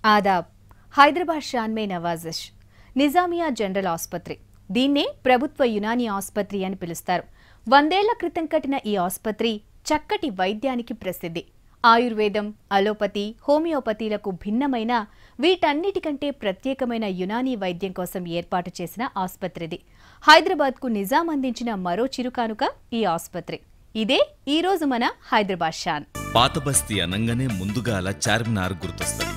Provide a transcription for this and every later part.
ఆదాబ్ హైదరాబాద్ షాన్మే నవాజిష్ నిజామియా జనరల్ ఆసుపత్రి దీన్నే ప్రభుత్వ యునానీ ఆసుపత్రి అని పిలుస్తారు వందేళ్ల క్రితం కట్టిన ఈ ఆసుపత్రి చక్కటి వైద్యానికి ప్రసిద్ధి ఆయుర్వేదం అలోపతి హోమియోపతిలకు భిన్నమైన వీటన్నిటికంటే ప్రత్యేకమైన యునానీ వైద్యం కోసం ఏర్పాటు చేసిన ఆసుపత్రిది హైదరాబాద్కు నిజాం అందించిన మరో చిరుకానుక ఈ ఆసుపత్రి ఇదే ఈ రోజు మన హైదరాబాద్ షాన్ పాత బస్తీ అనంగానే ముందుగాల చార్మినార్ గుర్తొస్తుంది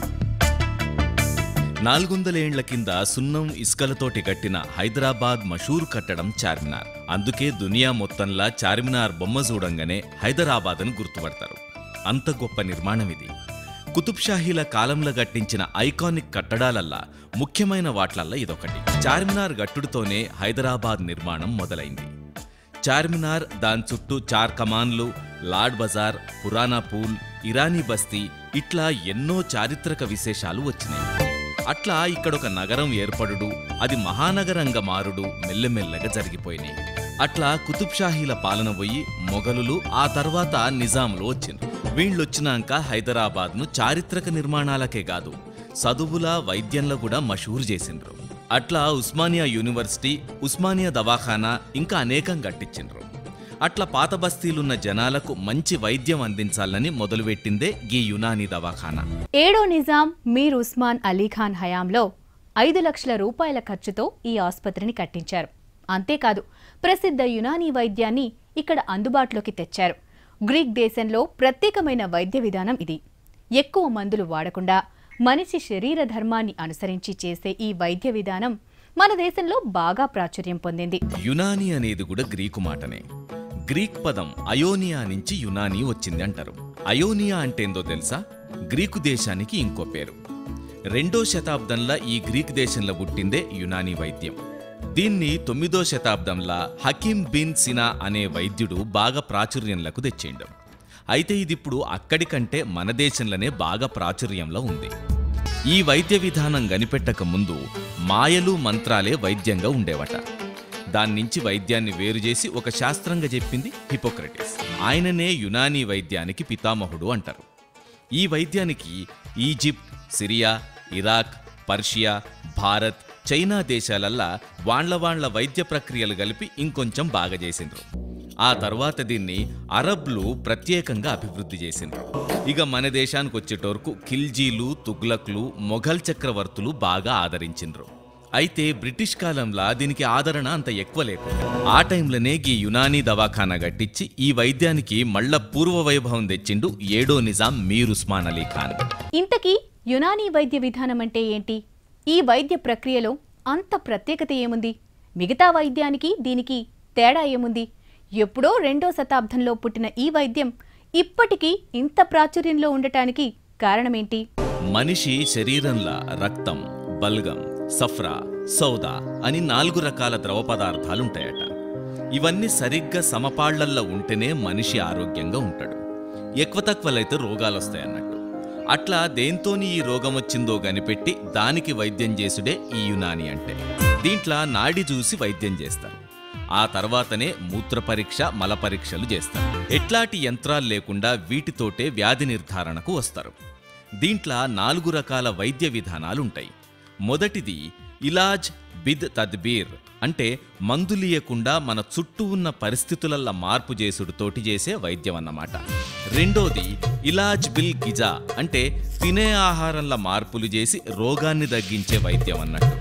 నాలుగొందలేండ్ల కింద సున్నం ఇసుకలతోటి కట్టిన హైదరాబాద్ మషూర్ కట్టడం చార్మినార్ అందుకే దునియా మొత్తంలా చార్మినార్ బొమ్మ చూడంగానే హైదరాబాద్ అని గుర్తుపడతారు అంత గొప్ప నిర్మాణం ఇది కుతుబ్ షాహీల కాలంలో కట్టించిన ఐకానిక్ కట్టడాలల్లా ముఖ్యమైన వాట్లల్లా ఇదొకటి చార్మినార్ గట్టుడుతోనే హైదరాబాద్ నిర్మాణం మొదలైంది చార్మినార్ దాని చుట్టూ చార్ కమాన్లు లాడ్ బజార్ పురాణా పూల్ ఇరానీ బస్తీ ఇట్లా ఎన్నో చారిత్రక విశేషాలు వచ్చినాయి అట్లా ఇక్కడొక నగరం ఏర్పడుడు అది మహానగరంగా మారుడు మెల్లమెల్లగా జరిగిపోయినాయి అట్లా కుతుబ్ షాహీల పాలన పోయి మొఘలులు ఆ తర్వాత నిజాంలు వచ్చిండ్రు వీళ్ళొచ్చినాక హైదరాబాద్ను చారిత్రక నిర్మాణాలకే కాదు చదువుల వైద్యంలో కూడా మషూరు చేసిండ్రు అట్లా ఉస్మానియా యూనివర్సిటీ ఉస్మానియా దవాఖానా ఇంకా అనేకం కట్టించిండ్రు అట్లా పాత బస్తీలున్న జనాలకు మంచి వైద్యం అందించాలని మొదలుపెట్టిందే ఈ యునానీ దవాఖానా ఏడో నిజాం మీర్ ఉస్మాన్ అలీఖాన్ హయాంలో ఐదు లక్షల రూపాయల ఖర్చుతో ఈ ఆసుపత్రిని కట్టించారు అంతేకాదు ప్రసిద్ధ యునానీ వైద్యాన్ని ఇక్కడ అందుబాటులోకి తెచ్చారు గ్రీక్ దేశంలో ప్రత్యేకమైన వైద్య విధానం ఇది ఎక్కువ మందులు వాడకుండా మనిషి శరీర ధర్మాన్ని అనుసరించి చేసే ఈ వైద్య విధానం మన దేశంలో బాగా ప్రాచుర్యం పొందింది యునానీ అనేది కూడా గ్రీకు మాటనే గ్రీక్ పదం అయోనియా నుంచి యునానీ వచ్చింది అంటారు అయోనియా అంటేందో తెలుసా గ్రీకు దేశానికి ఇంకో పేరు రెండో శతాబ్దంలో ఈ గ్రీక్ దేశంలో పుట్టిందే యునానీ వైద్యం దీన్ని తొమ్మిదో శతాబ్దంలో హకీం బిన్ సినా అనే వైద్యుడు బాగా ప్రాచుర్యంలోకి తెచ్చిండు అయితే ఇదిప్పుడు అక్కడికంటే మన దేశంలోనే బాగా ప్రాచుర్యంలో ఉంది ఈ వైద్య విధానం కనిపెట్టక ముందు మాయలు మంత్రాలే వైద్యంగా ఉండేవట దాన్నించి వైద్యాన్ని వేరు చేసి ఒక శాస్త్రంగా చెప్పింది హిపోక్రటిస్ ఆయననే యునానీ వైద్యానికి పితామహుడు అంటారు ఈ వైద్యానికి Egypt Syria Iraq Persia Bharat China దేశాలల్లా వాండ్ల వాండ్ల వైద్య ప్రక్రియలు కలిపి ఇంకొంచెం బాగా చేసిండ్రు ఆ తర్వాత దీన్ని అరబ్లు ప్రత్యేకంగా అభివృద్ధి చేసిండ్రు ఇక మన దేశానికి వచ్చేటోరకు ఖిల్జీలు తుగ్లక్లు మొఘల్ చక్రవర్తులు బాగా ఆదరించిండ్రు అయితే బ్రిటిష్ కాలంలో దీనికి ఆదరణ అంత ఎక్కువ లేకుండా ఆ టైంలోనే ఈ యునానీ దవాఖానా కట్టించి ఈ వైద్యానికి మళ్ళా పూర్వ వైభవం తెచ్చిండు ఏడో నిజాం మీర్ ఉస్మాన్ అలీ ఖాన్ ఇంతకీ యునానీ వైద్య విధానం అంటే ఏంటి ఈ వైద్య ప్రక్రియలో అంత ప్రత్యేకత ఏముంది మిగతా వైద్యానికి దీనికి తేడా ఏముంది ఎప్పుడో రెండో శతాబ్దంలో పుట్టిన ఈ వైద్యం ఇప్పటికీ ఇంత ప్రాచుర్యంలో ఉండటానికి కారణమేంటి మనిషి శరీరంలో రక్తం బల్గం సఫ్రా సౌదా అని నాలుగు రకాల ద్రవ పదార్థాలుంటాయట ఇవన్నీ సరిగ్గా సమపాళ్లల్లో ఉంటేనే మనిషి ఆరోగ్యంగా ఉంటాడు ఎక్కువ తక్కువలైతే రోగాలు వస్తాయన్నట్టు అట్లా దేంతోని ఈ రోగం వచ్చిందో కనిపెట్టి దానికి వైద్యం చేసుడే ఈ యునాని అంటే దీంట్లో నాడి చూసి వైద్యం చేస్తారు ఆ తర్వాతనే మూత్ర పరీక్ష మల పరీక్షలు చేస్తారు ఎట్లాంటి యంత్రాలు లేకుండా వీటితోటే వ్యాధి నిర్ధారణకు వస్తారు దీంట్లో నాలుగు రకాల వైద్య విధానాలుంటాయి మొదటిది ఇలాజ్ బిద్ తద్బీర్ అంటే మందులియకుండా మన చుట్టూ ఉన్న పరిస్థితులల్ల మార్పు చేసుడుతోటి చేసే వైద్యం అన్నమాట రెండోది ఇలాజ్ బిల్ గిజా అంటే తినే ఆహారంలో మార్పులు చేసి రోగాన్ని తగ్గించే వైద్యం అన్నట్టు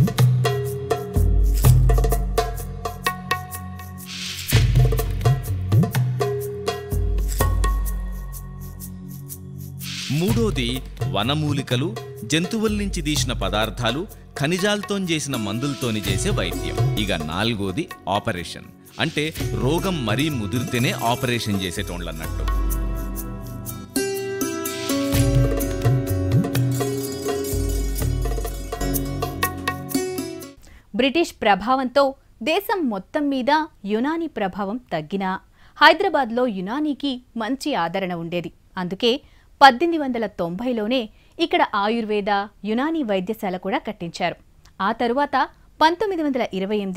మూడోది వనమూలికలు జంతువుల నుంచి తీసిన పదార్థాలు ఖనిజాలతో చేసిన మందులతోని చేసే వైద్యం ఇక నాలుగోది ఆపరేషన్ అంటే రోగం మరీ ముదిరితేనే ఆపరేషన్ చేసేటోళ్ళన్నట్టు బ్రిటిష్ ప్రభావంతో దేశం మొత్తం మీద యునానీ ప్రభావం తగ్గినా హైదరాబాద్లో యునానీకి మంచి ఆదరణ ఉండేది అందుకే పద్దెనిమిది వందల తొంభైలోనే ఇక్కడ ఆయుర్వేద యునానీ వైద్యశాల కూడా కట్టించారు ఆ తరువాత పంతొమ్మిది వందల ఇరవై ఎనిమిదిలో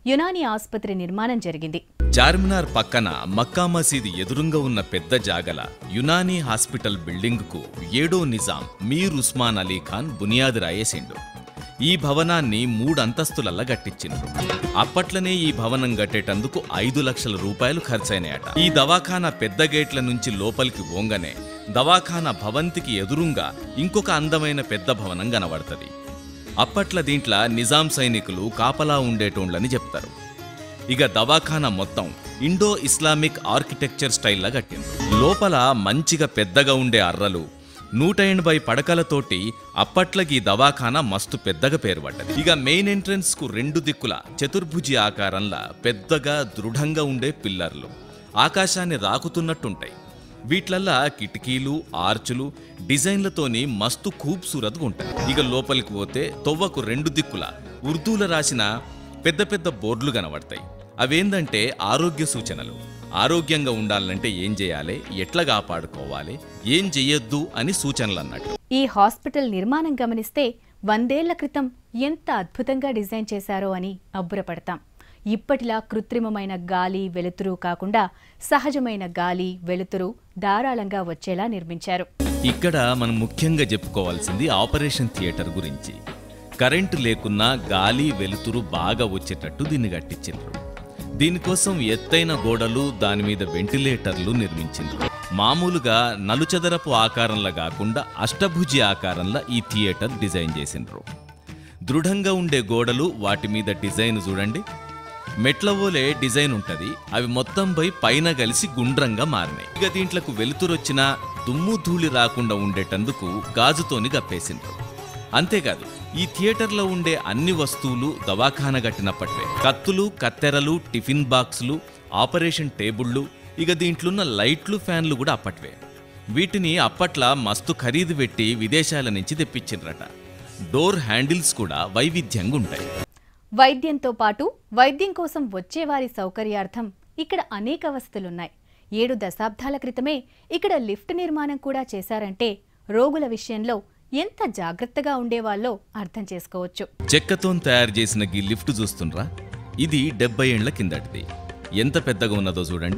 యునాని ఆసుపత్రి నిర్మాణం జరిగింది చార్మినార్ పక్కన మక్కా మసీద్ ఎదురుంగా ఉన్న పెద్ద జాగల యునానీ హాస్పిటల్ బిల్డింగ్కు ఏడో నిజాం మీర్ ఉస్మాన్ అలీ ఖాన్ బునియాదు రాయేసిండు ఈ భవనాన్ని మూడు అంతస్తులల్లా గట్టించిండ్రు అప్పట్లనే ఈ భవనం కట్టేటందుకు ఐదు లక్షల రూపాయలు ఖర్చయినాయట ఈ దవాఖానా పెద్ద గేట్ల నుంచి లోపలికి ఓంగనే దవాఖానా భవంతికి ఎదురుంగా ఇంకొక అందమైన పెద్ద భవనం కనబడుతుంది అప్పట్ల దీంట్ల నిజాం సైనికులు కాపలా ఉండేటోండ్లని చెప్తారు ఇక దవాఖానా మొత్తం ఇండో ఇస్లామిక్ ఆర్కిటెక్చర్ స్టైల్లా కట్టింది లోపల మంచిగా పెద్దగా ఉండే అర్రలు నూట ఎనభై పడకలతోటి అప్పట్లకి ఈ దవాఖానా మస్తు పెద్దగా పేరుపడ్డది ఇక మెయిన్ ఎంట్రన్స్ కు రెండు దిక్కుల చతుర్భుజి ఆకారంలా పెద్దగా దృఢంగా ఉండే పిల్లర్లు ఆకాశాన్ని రాకుతున్నట్టుంటాయి వీట్లల్లా కిటికీలు ఆర్చులు డిజైన్లతోని మస్తు ఖూబ్సూరత్గా ఉంటాయి ఇక లోపలికి పోతే తొవ్వకు రెండు దిక్కుల ఉర్దూలో రాసిన పెద్ద పెద్ద బోర్డులు కనబడతాయి అవేందంటే ఆరోగ్య సూచనలు ఆరోగ్యంగా ఉండాలంటే ఏం చేయాలి ఎట్లా కాపాడుకోవాలి ఏం చెయ్యొద్దు అని సూచనలు అన్నట్టు ఈ హాస్పిటల్ నిర్మాణం గమనిస్తే వందేళ్ల క్రితం ఎంత అద్భుతంగా డిజైన్ చేశారో అని అబ్బురపడతాం ఇప్పటిలా కృత్రిమమైన గాలి వెలుతురు కాకుండా సహజమైన గాలి వెలుతురు ధారాళంగా వచ్చేలా నిర్మించారు ఇక్కడ మనం ముఖ్యంగా చెప్పుకోవాల్సింది ఆపరేషన్ థియేటర్ గురించి కరెంటు లేకున్నా గాలి వెలుతురు బాగా వచ్చేటట్టు దీన్ని కట్టించిండ్రు దీనికోసం ఎత్తైన గోడలు దాని మీద వెంటిలేటర్లు నిర్మించిండ్రు మామూలుగా నలుచదరపు ఆకారంలో కాకుండా అష్టభుజి ఆకారంలో ఈ థియేటర్ డిజైన్ చేసిండ్రు దృఢంగా ఉండే గోడలు వాటి మీద డిజైన్ చూడండి మెట్ల ఓలే డిజైన్ ఉంటది అవి మొత్తం పోయి పైన కలిసి గుండ్రంగా మారినాయి ఇక దీంట్లకు వెలుతురొచ్చినా దుమ్ము ధూళి రాకుండా ఉండేటందుకు గాజుతోని గప్పేసిండ్రు అంతేకాదు ఈ థియేటర్లో ఉండే అన్ని వస్తువులు దవాఖాన కట్టినప్పటివే కత్తులు కత్తెరలు టిఫిన్ బాక్సులు ఆపరేషన్ టేబుళ్ళు ఇక దీంట్లున్న లైట్లు ఫ్యాన్లు కూడా అప్పటివే వీటిని అప్పట్ల మస్తు ఖరీదు పెట్టి విదేశాల నుంచి తెప్పించిండ్రట డోర్ హ్యాండిల్స్ కూడా వైవిధ్యంగా ఉంటాయి వైద్యంతో పాటు వైద్యం కోసం వచ్చేవారి సౌకర్యార్థం ఇక్కడ అనేక వసతులున్నాయి ఏడు దశాబ్దాల క్రితమే ఇక్కడ లిఫ్ట్ నిర్మాణం కూడా చేశారంటే రోగుల విషయంలో ఎంత జాగ్రత్తగా ఉండేవాళ్ళో అర్థం చేసుకోవచ్చు చెక్కతో తయారు చేసిన గీ లిఫ్ట్ చూస్తుండ్రా ఇది డెబ్బై ఏండ్ల కిందటిది ఎంత పెద్దగా ఉన్నదో చూడండి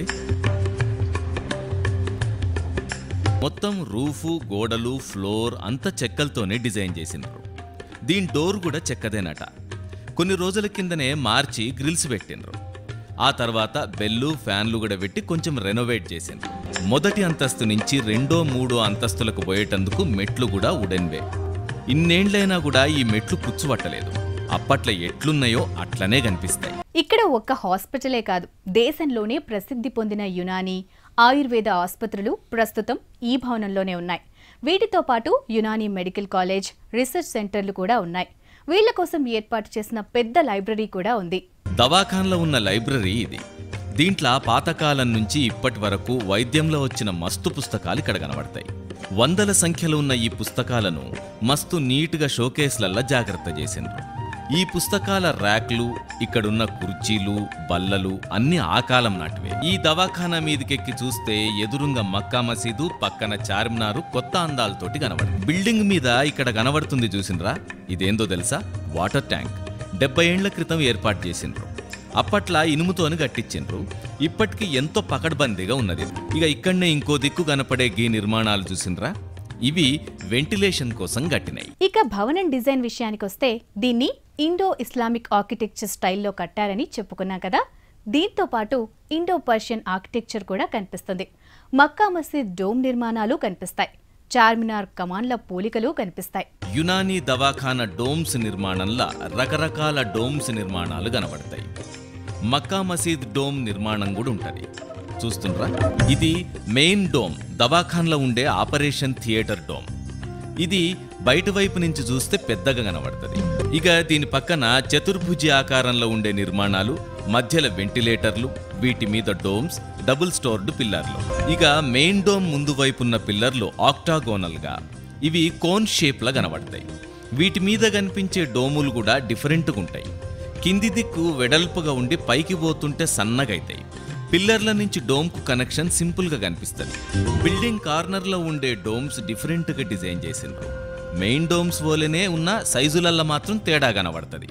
మొత్తం రూఫు గోడలు ఫ్లోర్ అంతా చెక్కలతోనే డిజైన్ చేసిండ్రు దీని డోర్ కూడా చెక్కదేనట కొన్ని రోజుల కిందనే మార్చి గ్రిల్స్ పెట్టిండ్రు ఆ తర్వాత బెల్లు ఫ్యాన్లు కూడా పెట్టి కొంచెం రెనోవేట్ చేసిండ్రు మొదటి అంతస్తు నుంచి రెండో మూడో అంతస్తులకు పోయేటందుకు మెట్లు కూడా ఉడెన్వే ఇన్నేండ్లైనా కూడా ఈ మెట్లు పుచ్చుపట్టలేదు అప్పట్లో ఎట్లున్నాయో అట్లనే కనిపిస్తాయి ఇక్కడ ఒక్క హాస్పిటలే కాదు దేశంలోనే ప్రసిద్ధి పొందిన యునాని ఆయుర్వేద ఆసుపత్రులు ప్రస్తుతం ఈ భవనంలోనే ఉన్నాయి వీటితో పాటు యునాని మెడికల్ కాలేజ్ రీసెర్చ్ సెంటర్లు కూడా ఉన్నాయి వీళ్ల కోసం ఏర్పాటు చేసిన పెద్ద లైబ్రరీ కూడా ఉంది దవాఖాన్లో ఉన్న లైబ్రరీ ఇది దీంట్లో పాతకాలం నుంచి ఇప్పటి వరకు వైద్యంలో వచ్చిన మస్తు పుస్తకాలు ఇక్కడ కనబడతాయి వందల సంఖ్యలో ఉన్న ఈ పుస్తకాలను మస్తు నీట్గా షోకేస్లల్లా జాగ్రత్త చేసిండ్రు ఈ పుస్తకాల ర్యాక్లు ఇక్కడున్న కుర్చీలు బల్లలు అన్ని ఆ కాలం నాటివే ఈ దవాఖానా మీదకెక్కి చూస్తే ఎదురుంగా మక్కా మసీదు పక్కన చార్మినారు కొత్త అందాలతోటి కనబడుతుంది బిల్డింగ్ మీద ఇక్కడ కనబడుతుంది చూసిండ్రా ఇదేందో తెలుసా వాటర్ ట్యాంక్ డెబ్బై ఏండ్ల క్రితం ఏర్పాటు చేసిండ్రు అప్పట్లా ఇనుముతోని కట్టించిండ్రు ఇప్పటికి ఎంతో పకడ్బందీగా ఉన్నది ఇక ఇక్కడనే ఇంకో దిక్కు కనపడే గీ నిర్మాణాలు చూసిండ్రా ఇవి వెంటిలేషన్ కోసం కట్టినాయి ఇక భవనం డిజైన్ విషయానికొస్తే దీన్ని ఇండో ఇస్లామిక్ ఆర్కిటెక్చర్ స్టైల్లో కట్టారని చెప్పుకున్నాం కదా దీంతో పాటు ఇండో పర్షియన్ ఆర్కిటెక్చర్ కూడా కనిపిస్తుంది మక్కా మసీద్ డోమ్ నిర్మాణాలు కనిపిస్తాయి చార్మినార్ కమాన్ల పోలికలు కనిపిస్తాయి యునానీ దవాఖాన డోమ్స్ నిర్మాణంలా రకరకాల డోమ్స్ నిర్మాణాలు కనబడతాయి మక్కా మసీద్ డోమ్ నిర్మాణం కూడా ఉంటది చూస్తుండ్రా ఇది మెయిన్ డోమ్ దవాఖాన్లో ఉండే ఆపరేషన్ థియేటర్ డోమ్ ఇది బయట వైపు నుంచి చూస్తే పెద్దగా కనబడుతుంది ఇక దీని పక్కన చతుర్భుజి ఆకారంలో ఉండే నిర్మాణాలు మధ్యలో వెంటిలేటర్లు వీటి మీద డోమ్స్ డబుల్ స్టోర్డ్ పిల్లర్లు ఇక మెయిన్ డోమ్ ముందు వైపు ఉన్న పిల్లర్లు ఆక్టాగోనల్ గా ఇవి కోన్ షేప్ లా కనబడతాయి వీటి మీద కనిపించే డోములు కూడా డిఫరెంట్గా ఉంటాయి కింది దిక్కు వెడల్పుగా ఉండి పైకి పోతుంటే సన్నగైతాయి పిల్లర్ల నుంచి డోమ్కు కనెక్షన్ సింపుల్గా కనిపిస్తుంది బిల్డింగ్ కార్నర్లో ఉండే డోమ్స్ డిఫరెంట్గా డిజైన్ చేసిండ్రు మెయిన్ డోమ్స్ పోలేనే ఉన్న సైజులల్లో మాత్రం తేడా కనబడుతుంది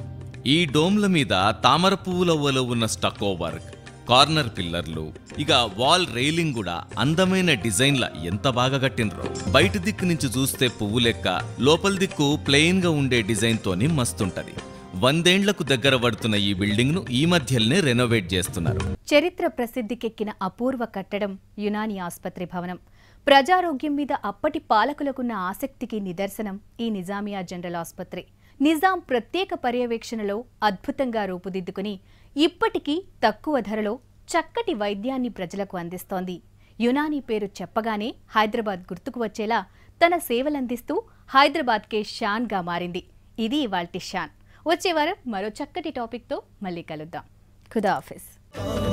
ఈ డోమ్ల మీద తామర పువ్వుల వల ఉన్న స్టకో వర్క్ కార్నర్ పిల్లర్లు ఇక వాల్ రైలింగ్ కూడా అందమైన డిజైన్ల ఎంత బాగా కట్టినరో బయట దిక్కు నుంచి చూస్తే పువ్వు లెక్క లోపల దిక్కు ప్లెయిన్ గా ఉండే డిజైన్ తోని మస్తుంటది వందేండ్లకు దగ్గర పడుతున్న ఈ బిల్డింగ్ ను ఈ మధ్యలోనే రెనోవేట్ చేస్తున్నారు చరిత్ర ప్రసిద్ధికెక్కిన అపూర్వ కట్టడం యునాని ఆసుపత్రి భవనం ప్రజారోగ్యం మీద అప్పటి పాలకులకున్న ఆసక్తికి నిదర్శనం ఈ నిజామియా జనరల్ ఆసుపత్రి నిజాం ప్రత్యేక పర్యవేక్షణలో అద్భుతంగా రూపుదిద్దుకుని ఇప్పటికీ తక్కువ ధరలో చక్కటి వైద్యాన్ని ప్రజలకు అందిస్తోంది యునానీ పేరు చెప్పగానే హైదరాబాద్ గుర్తుకు వచ్చేలా తన సేవలందిస్తూ హైదరాబాద్కే షాన్గా మారింది ఇది ఇవాల్టి షాన్ వచ్చే వారం మరో చక్కటి టాపిక్తో మళ్ళీ కలుద్దాం ఖుదా హాఫిజ్